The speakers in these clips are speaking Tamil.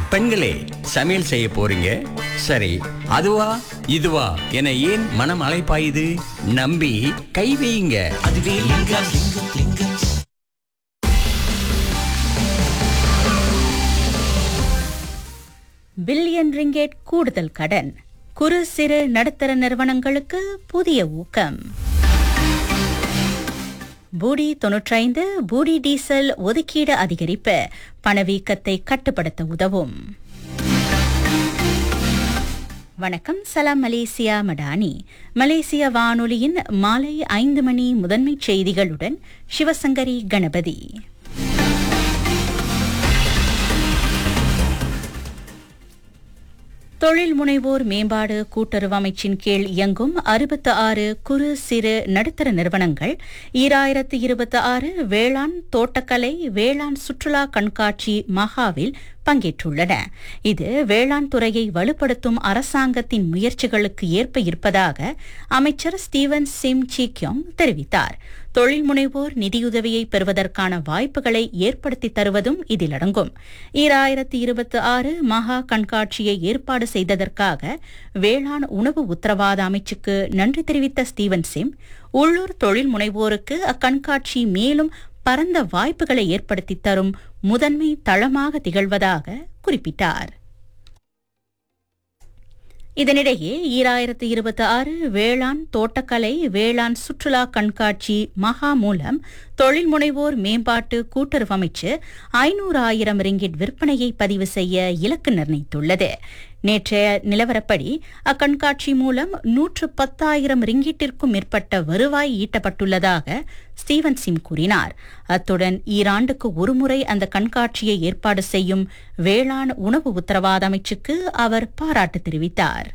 பெண்களே சமையல் செய்ய போறீங்க சரி அதுவா இதுவா என ஏன் மனம் அலைப்பாயுது நம்பி கை வையுங்க அதுவே லிங்கம் லிங்கம் லிங்கம் பில்லியன் ரிங்கேட் கூடுதல் கடன் குறு சிறு நடுத்தர நிறுவனங்களுக்கு புதிய ஊக்கம் பூடி தொன்னூற்றைந்து பூடி டீசல் ஒதுக்கீடு அதிகரிப்பு பணவீக்கத்தை கட்டுப்படுத்த உதவும் வணக்கம் சலாம் மலேசியா மடானி மலேசிய வானொலியின் மாலை ஐந்து மணி முதன்மைச் செய்திகளுடன் சிவசங்கரி கணபதி தொழில் முனைவோர் மேம்பாடு கூட்டுறவு அமைச்சின் கீழ் இயங்கும் அறுபத்து ஆறு குறு சிறு நடுத்தர நிறுவனங்கள் ஈராயிரத்து இருபத்தி ஆறு வேளாண் தோட்டக்கலை வேளாண் சுற்றுலா கண்காட்சி மகாவில் பங்கேற்றுள்ளன இது வேளாண் துறையை வலுப்படுத்தும் அரசாங்கத்தின் முயற்சிகளுக்கு ஏற்ப இருப்பதாக அமைச்சர் ஸ்டீவன் சிம் சீக்யோங் தெரிவித்தார் தொழில் முனைவோர் நிதியுதவியை பெறுவதற்கான வாய்ப்புகளை ஏற்படுத்தி தருவதும் இதில் அடங்கும் ஈராயிரத்தி இருபத்தி ஆறு மகா கண்காட்சியை ஏற்பாடு செய்ததற்காக வேளாண் உணவு உத்தரவாத அமைச்சுக்கு நன்றி தெரிவித்த ஸ்டீவன் சிம் உள்ளூர் தொழில் முனைவோருக்கு அக்கண்காட்சி மேலும் பரந்த வாய்ப்புகளை ஏற்படுத்தி தரும் முதன்மை தளமாக திகழ்வதாக குறிப்பிட்டார் இதனிடையே ஈராயிரத்து இருபத்தி ஆறு வேளாண் தோட்டக்கலை வேளாண் சுற்றுலா கண்காட்சி மகா மூலம் தொழில் முனைவோர் மேம்பாட்டு கூட்டுறவு அமைச்சு ஐநூறு ஆயிரம் ரிங்கிட் விற்பனையை பதிவு செய்ய இலக்கு நிர்ணயித்துள்ளது நேற்றைய நிலவரப்படி அக்கண்காட்சி மூலம் நூற்று பத்தாயிரம் ரிங்கிட்டிற்கும் மேற்பட்ட வருவாய் ஈட்டப்பட்டுள்ளதாக ஸ்டீவன் சிம் கூறினார் அத்துடன் ஈராண்டுக்கு ஒருமுறை அந்த கண்காட்சியை ஏற்பாடு செய்யும் வேளாண் உணவு உத்தரவாத அமைச்சுக்கு அவர் பாராட்டு தெரிவித்தார்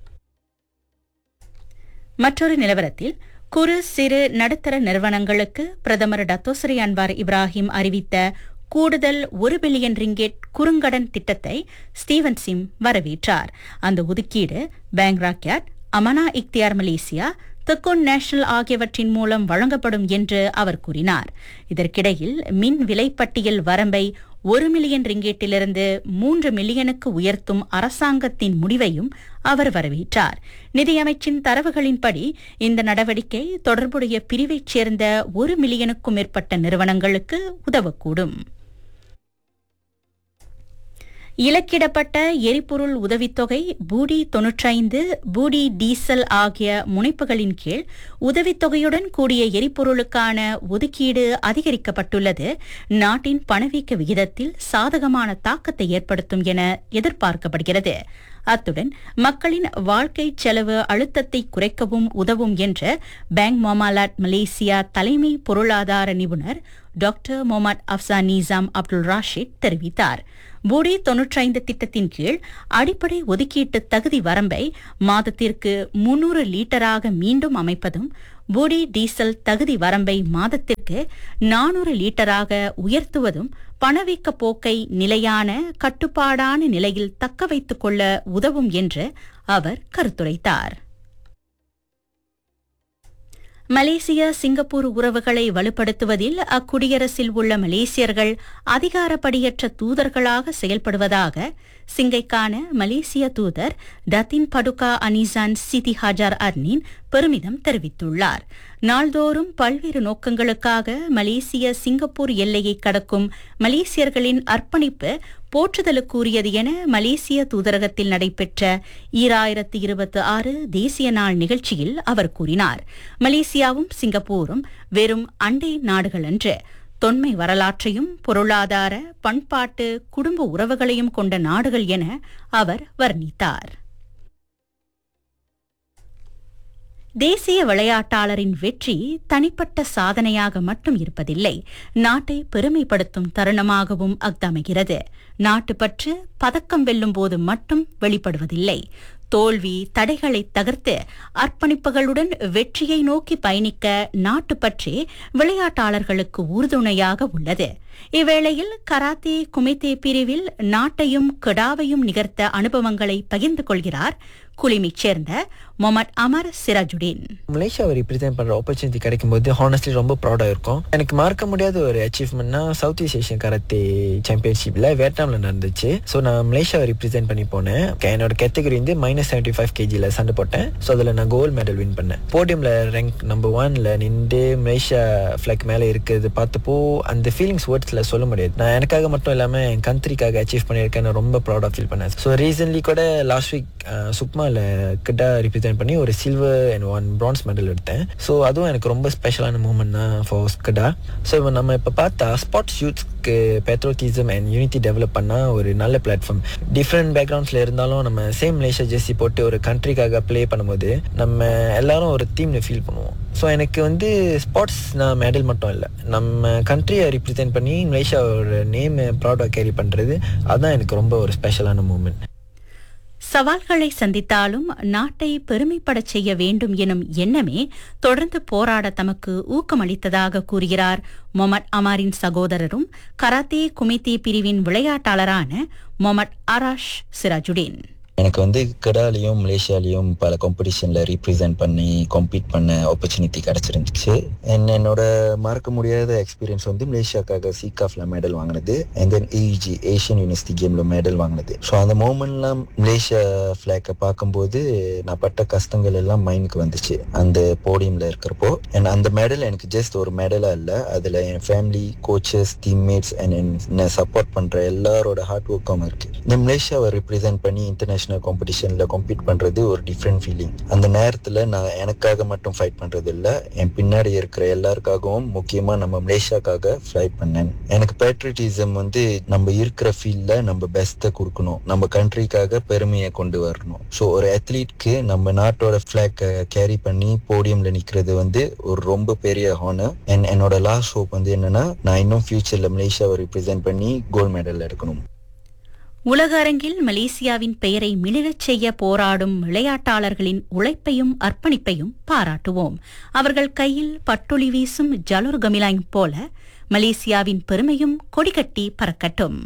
மற்றொரு நிலவரத்தில் குறு சிறு நடுத்தர நிறுவனங்களுக்கு பிரதமர் டத்தோசரி அன்வார் இப்ராஹிம் அறிவித்த கூடுதல் ஒரு பில்லியன் ரிங்கெட் குறுங்கடன் திட்டத்தை ஸ்டீவன் சிம் வரவேற்றார் அந்த ஒதுக்கீடு Bank Rakyat Amanah Ikhtiar Malaysia Tekun National ஆகியவற்றின் மூலம் வழங்கப்படும் என்று அவர் கூறினார் இதற்கிடையில் மின் விலைப்பட்டியல் வரம்பை ஒரு மில்லியன் ரிங்கேட்டிலிருந்து மூன்று மில்லியனுக்கு உயர்த்தும் அரசாங்கத்தின் முடிவையும் அவர் வரவேற்றார் நிதியமைச்சின் தரவுகளின்படி இந்த நடவடிக்கை தொடர்புடைய பிரிவைச் சேர்ந்த ஒரு மில்லியனுக்கும் மேற்பட்ட நிறுவனங்களுக்கு உதவக்கூடும் இலக்கிடப்பட்ட எரிபொருள் உதவித்தொகை பூடி தொன்னூற்றைந்து பூடி டீசல் ஆகிய முனைப்புகளின் கீழ் உதவித்தொகையுடன் கூடிய எரிபொருளுக்கான ஒதுக்கீடு அதிகரிக்கப்பட்டுள்ளது நாட்டின் பணவீக்க விகிதத்தில் சாதகமான தாக்கத்தை ஏற்படுத்தும் என எதிர்பார்க்கப்படுகிறது அத்துடன் மக்களின் வாழ்க்கை செலவு அழுத்தத்தை குறைக்கவும் உதவும் என்று பேங்க் மொமாலாட் மலேசியா தலைமை பொருளாதார நிபுணர் doctor Mohamed Afzanizam Abdul Rashid தெரிவித்தார் பூடி தொன்னூற்றைந்து திட்டத்தின் கீழ் அடிப்படை ஒதுக்கீட்டு தகுதி வரம்பை மாதத்திற்கு முன்னூறு லீட்டராக மீண்டும் அமைப்பதும் பூடி டீசல் தகுதி வரம்பை மாதத்திற்கு நானூறு லீட்டராக உயர்த்துவதும் பணவீக்க போக்கை நிலையான கட்டுப்பாடான நிலையில் தக்க வைத்துக் கொள்ள உதவும் என்று அவர் கருத்துரைத்தார் மலேசிய சிங்கப்பூர் உறவுகளை வலுப்படுத்துவதில் அக்குடியரசில் உள்ள மலேசியர்கள் அதிகாரப்படியற்ற தூதர்களாக செயல்படுவதாக சிங்கைக்கான மலேசிய தூதர் டத்தின் படுகா அனிசான் சிதி ஹஜார் அர்னின் பெருமிதம் தெரிவித்துள்ளார் நாள்தோறும் பல்வேறு நோக்கங்களுக்காக மலேசிய சிங்கப்பூர் எல்லையை கடக்கும் மலேசியர்களின் அர்ப்பணிப்பு போற்றுதலுக்குரியது என மலேசிய தூதரகத்தில் நடைபெற்ற ஈராயிரத்து இருபத்தி ஆறு தேசிய நாள் நிகழ்ச்சியில் அவர் கூறினார் மலேசியாவும் சிங்கப்பூரும் வெறும் அண்டை நாடுகள் அன்று தொன்மை வரலாற்றையும் பொருளாதார பண்பாட்டு குடும்ப உறவுகளையும் கொண்ட நாடுகள் என அவர் வர்ணித்தார் தேசிய விளையாட்டாளரின் வெற்றி தனிப்பட்ட சாதனையாக மட்டும் இருப்பதில்லை நாட்டை பெருமைப்படுத்தும் தருணமாகவும் அஃதமைகிறது நாட்டுப்பற்று பதக்கம் வெல்லும் போது மட்டும் வெளிப்படுவதில்லை தோல்வி தடைகளை தகர்த்து அர்ப்பணிப்புகளுடன் வெற்றியை நோக்கி பயணிக்க நாட்டுப்பற்றே விளையாட்டாளர்களுக்கு உறுதுணையாக உள்ளது இவ்வேளையில் கராத்தே குமித்தே பிரிவில் நாட்டையும் கெடாவையும் நிகர்த்த அனுபவங்களை பகிர்ந்து கொள்கிறார் குலிமிச் சேர்ந்த மொமட் அமர் சிராஜுடீன் மலேசியாவை ரிப்ரசென்ட் பண்ற ஆப்பர்ச்சுனிட்டி கிடைக்கும் போது ஹானஸ்ட்லி ரொம்ப ப்ரௌடா இருக்கும் எனக்கு மறக்க முடியாத ஒரு அச்சீவ்மெண்ட்னா சவுத் ஈஸ்ட் ஏஷியன் கராத்தே சாம்பியன்ஷிப்ல வியட்நாம்ல நடந்துச்சு ஸோ நான் மலேசியாவை ரிப்ரசென்ட் பண்ணி போனேன் என்னோட கேட்டகரி வந்து மைனஸ் செவன்டி ஃபைவ் கேஜியில் சண்டை போட்டேன் ஸோ அதில் நான் கோல்டு மெடல் வின் பண்ணேன் போடியம்ல ரேங்க் நம்பர் ஒன்ல நின்று மலேசியா ஃபிளாக் மேலே இருக்கிறது பார்த்தப்போ அந்த ஃபீலிங்ஸ் வேர்ட்ஸில் சொல்ல முடியாது நான் எனக்காக மட்டும் இல்லாமல் என் கண்ட்ரிக்காக அச்சீவ் பண்ணியிருக்கேன் ரொம்ப ப்ரௌடாக ஃபீல் பண்ணேன் ஸோ ரீசன்ட்லி கூட லாஸ்ட் வீக் சுக்மாவில் கிட்ட ரிப்ரசென்ட் பண்ணி ஒரு silver and one bronze medal எடுத்தேன் ஸோ அதுவும் எனக்கு ரொம்ப ஸ்பெஷலான மூமெண்ட் தான் ஃபார் ஸ்கடா ஸோ நம்ம இப்போ பார்த்தா ஸ்பாட்ஸ் யூத்ஸ்க்கு பெட்ரோட்டிசம் அண்ட் யூனிட்டி டெவலப் பண்ணால் ஒரு நல்ல பிளாட்ஃபார்ம் டிஃப்ரெண்ட் பேக்ரவுண்ட்ஸில் இருந்தாலும் நம்ம சேம் மலேசியா ஜெர்சி போட்டு ஒரு கண்ட்ரிக்காக ப்ளே பண்ணும்போது நம்ம எல்லாரும் ஒரு டீம்ல ஃபீல் பண்ணுவோம் ஸோ எனக்கு வந்து ஸ்பாட்ஸ் நான் மெடல் மட்டும் இல்லை நம்ம கண்ட்ரியை ரிப்ரசென்ட் பண்ணி மலேசியாவோட நேம் ப்ரௌடாக கேரி பண்ணுறது அதுதான் எனக்கு ரொம்ப ஒரு ஸ்பெஷலான மூமெண்ட் சவால்களை சந்தித்தாலும் நாட்டை பெருமைப்படச் செய்ய வேண்டும் எனும் எண்ணமே தொடர்ந்து போராட தமக்கு ஊக்கமளித்ததாக கூறுகிறார் மொமட் அமாரின் சகோதரரும் கராத்தே குமித்தே பிரிவின் விளையாட்டாளரான மொமட் அராஷ் சிராஜுடீன் எனக்கு வந்து கெடாலையும் மலேசியாலையும் பல காம்படிஷன்ல ரீப்ரசென்ட் பண்ணி காம்பீட் பண்ண ஆப்பர்ச்சுனிட்டி கிடைச்சிருந்துச்சு And என்னோட மறக்க முடியாத எக்ஸ்பீரியன்ஸ் வந்து மலேசியாக்காக சீகாஃப்ல மெடல் வாங்கினது அண்ட் தென் ஏஜி ஏஷியன் யூனிவர்சிட்டி கேம்ல மெடல் வாங்கினது ஸோ அந்த மூமெண்ட்லாம் மலேசியா ஃபிளாக்கை பார்க்கும்போது நான் பட்ட கஷ்டங்கள் எல்லாம் மைண்டுக்கு வந்துச்சு அந்த போடியம்ல இருக்கிறப்போ அண்ட் அந்த மெடல் எனக்கு ஜஸ்ட் ஒரு மெடலா இல்லை அதுல என் ஃபேமிலி கோச்சஸ் டீம்மேட்ஸ் அண்ட் என்னை சப்போர்ட் பண்ற எல்லாரோட ஹார்ட் ஒர்க்கும் இருக்கு இந்த மலேசியாவை ரிப்ரசென்ட் பண்ணி இன்டர்நேஷனல் காம்படிஷன்ல காம்பீட் பண்றது ஒரு டிஃப்ரெண்ட் ஃபீலிங் அந்த நேரத்துல நான் எனக்காக மட்டும் ஃபைட் பண்றது இல்ல என் பின்னாடி இருக்கிற எல்லாருக்காகவும் முக்கியமா நம்ம மலேசியாக்காக ஃபைட் பண்ணேன் எனக்கு பேட்ரிட்டிசம் வந்து நம்ம இருக்கிற ஃபீல்ட்ல நம்ம பெஸ்ட்டை கொடுக்கணும் நம்ம கண்ட்ரிக்காக பெருமையை கொண்டு வரணும் ஸோ ஒரு அத்லீட்க்கு நம்ம நாட்டோட ஃபிளாக் கேரி பண்ணி போடியம்ல நிக்கிறது வந்து ஒரு ரொம்ப பெரிய ஹானர் அண்ட் என்னோட லாஸ்ட் ஹோப் வந்து என்னன்னா நான் இன்னும் ஃபியூச்சர்ல மலேசியாவை ரிப்ரசென்ட் பண்ணி கோல்ட் மெடல் எடுக்கணும் உலக அரங்கில் மலேசியாவின் பெயரை மிளிரச் செய்ய போராடும் விளையாட்டாளர்களின் உழைப்பையும் அர்ப்பணிப்பையும் பாராட்டுவோம் அவர்கள் கையில் பட்டொளி வீசும் ஜலுர் கமிலாங் போல மலேசியாவின் பெருமையும் கொடிகட்டி பறக்கட்டும்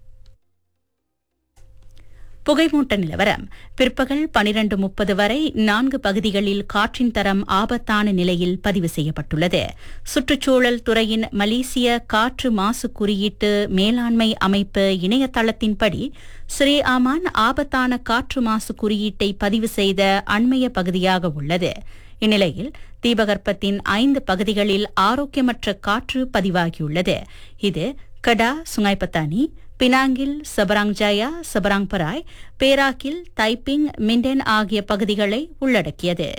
புகைமூட்ட நிலவரம் பிற்பகல் பனிரண்டு முப்பது வரை நான்கு பகுதிகளில் காற்றின் தரம் ஆபத்தான நிலையில் பதிவு செய்யப்பட்டுள்ளது சுற்றுச்சூழல் துறையின் மலேசிய காற்று மாசு குறியீட்டு மேலாண்மை அமைப்பு இணையதளத்தின்படி ஸ்ரீ ஆமான் ஆபத்தான காற்று மாசு குறியீட்டை பதிவு செய்த அண்மைய பகுதியாக உள்ளது இந்நிலையில் தீபகற்பத்தின் ஐந்து பகுதிகளில் ஆரோக்கியமற்ற காற்று பதிவாகியுள்ளது இது கடா சுங்காய்பத்தானி பினாங்கில் சபராங் ஜாயா சபராங் பராய் பேராக்கில் தைப்பிங் மிண்டென் ஆகிய பகுதிகளை உள்ளடக்கியது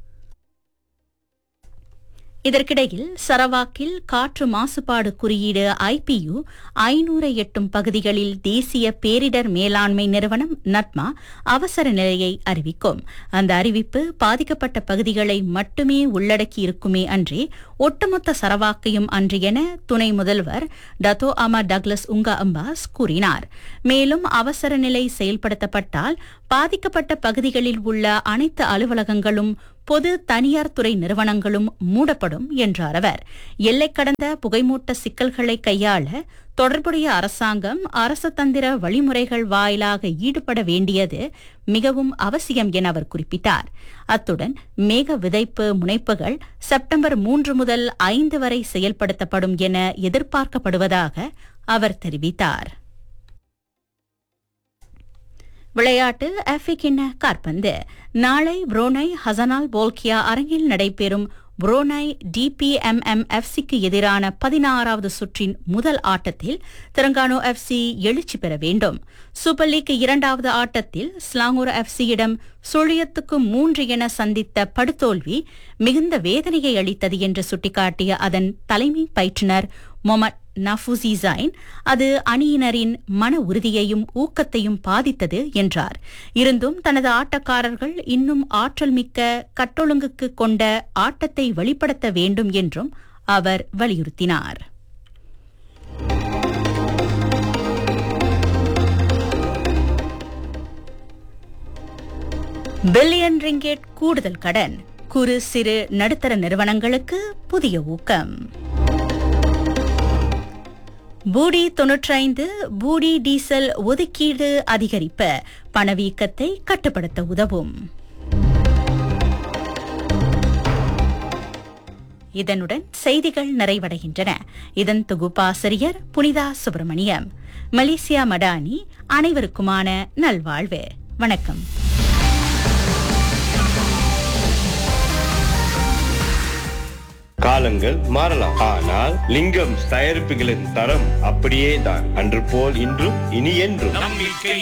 இதற்கிடையில் சரவாக்கில் காற்று மாசுபாடு குறியீடு ஐபியு ஐநூறை எட்டும் பகுதிகளில் தேசிய பேரிடர் மேலாண்மை நிறுவனம் நட்மா அவசர நிலையை அறிவிக்கும் அந்த அறிவிப்பு பாதிக்கப்பட்ட பகுதிகளை மட்டுமே உள்ளடக்கி இருக்குமே அன்றி ஒட்டுமொத்த சரவாக்கையும் அன்று என துணை முதல்வர் டத்தோ அமா டக்ளஸ் உங்கா அம்பாஸ் கூறினார் மேலும் அவசர நிலை செயல்படுத்தப்பட்டால் பாதிக்கப்பட்ட பகுதிகளில் உள்ள அனைத்து அலுவலகங்களும் பொது தனியார் துறை நிறுவனங்களும் மூடப்படும் என்றார் அவர் எல்லை கடந்த புகைமூட்ட சிக்கல்களை கையாள தொடர்புடைய அரசாங்கம் அரச தந்திர வழிமுறைகள் வாயிலாக ஈடுபட வேண்டியது மிகவும் அவசியம் என அவர் குறிப்பிட்டார் அத்துடன் மேக விதைப்பு முனைப்புகள் செப்டம்பர் மூன்று முதல் ஐந்து வரை செயல்படுத்தப்படும் என எதிர்பார்க்கப்படுவதாக அவர் தெரிவித்தார் விளையாட்டு ஆப்பிரிக்கின காற்பந்து நாளை புரோனை ஹசனால் போல்கியா அரங்கில் நடைபெறும் புரோனை டிபிஎம்எம் எஃப்சிக்கு எதிரான பதினாறாவது சுற்றின் முதல் ஆட்டத்தில் தெலங்கானா எஃப்சி எழுச்சி பெற வேண்டும் சூப்பர் லீக் இரண்டாவது ஆட்டத்தில் ஸ்லாங்கூர் எஃப்சியிடம் சுழியத்துக்கு மூன்று என சந்தித்த படுதோல்வி மிகுந்த வேதனையை அளித்தது என்று சுட்டிக்காட்டிய அதன் தலைமை பயிற்றுனர் மொமட் நஃபுசி ஜைன் அது அணியினரின் மன உறுதியையும் ஊக்கத்தையும் பாதித்தது என்றார் இருந்தும் தனது ஆட்டக்காரர்கள் இன்னும் ஆற்றல் மிக்க கட்டொழுங்குக்கு கொண்ட ஆட்டத்தை வெளிப்படுத்த வேண்டும் என்றும் அவர் வலியுறுத்தினார் பில்லியன் ரிங்கெட் கூடுதல் கடன் குறு சிறு நடுத்தர நிறுவனங்களுக்கு புதிய ஊக்கம் பூடி தொன்னூற்றைந்து பூடி டீசல் ஒதுக்கீடு அதிகரிப்பு பணவீக்கத்தை கட்டுப்படுத்த உதவும் இதனுடன் செய்திகள் நிறைவடைகின்றன இதன் தொகுப்பாசிரியர் புனிதா சுப்பிரமணியம் மலேசியா மடானி அனைவருக்குமான நல்வாழ்வு வணக்கம் காலங்கள் மாறலாம் ஆனால் லிங்கம் தயாரிப்புகளின் தரம் அப்படியே தான் அன்று போல் இன்றும் இனி என்றும் நம்பிக்கை